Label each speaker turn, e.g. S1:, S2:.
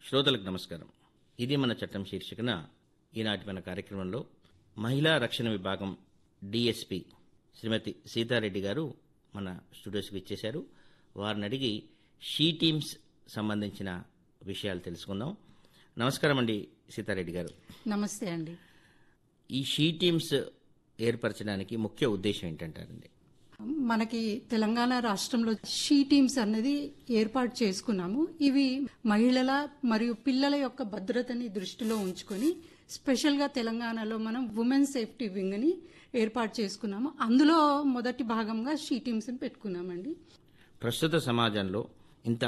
S1: శ్రోతలకు నమస్కారం ఇది మన చట్టం శీర్షికన ఈనాటి మన కార్యక్రమంలో మహిళా రక్షణ విభాగం డిఎస్పి శ్రీమతి సీతారెడ్డి గారు మన స్టూడియోస్కి ఇచ్చేశారు వారిని అడిగి షీ టీమ్స్ సంబంధించిన విషయాలు తెలుసుకుందాం నమస్కారం అండి సీతారెడ్డి గారు
S2: నమస్తే అండి
S1: ఈ షీ టీమ్స్ ఏర్పరచడానికి ముఖ్య ఉద్దేశం ఏంటంటారండి
S2: మనకి తెలంగాణ రాష్ట్రంలో షీ టీమ్స్ అన్నది ఏర్పాటు చేసుకున్నాము ఇవి మహిళల మరియు పిల్లల యొక్క భద్రతని దృష్టిలో ఉంచుకొని స్పెషల్ గా తెలంగాణలో మనం ఉమెన్ సేఫ్టీ వింగ్ ని ఏర్పాటు చేసుకున్నాము అందులో మొదటి భాగంగా షీ టీమ్స్ పెట్టుకున్నామండి
S1: ప్రస్తుత సమాజంలో ఇంత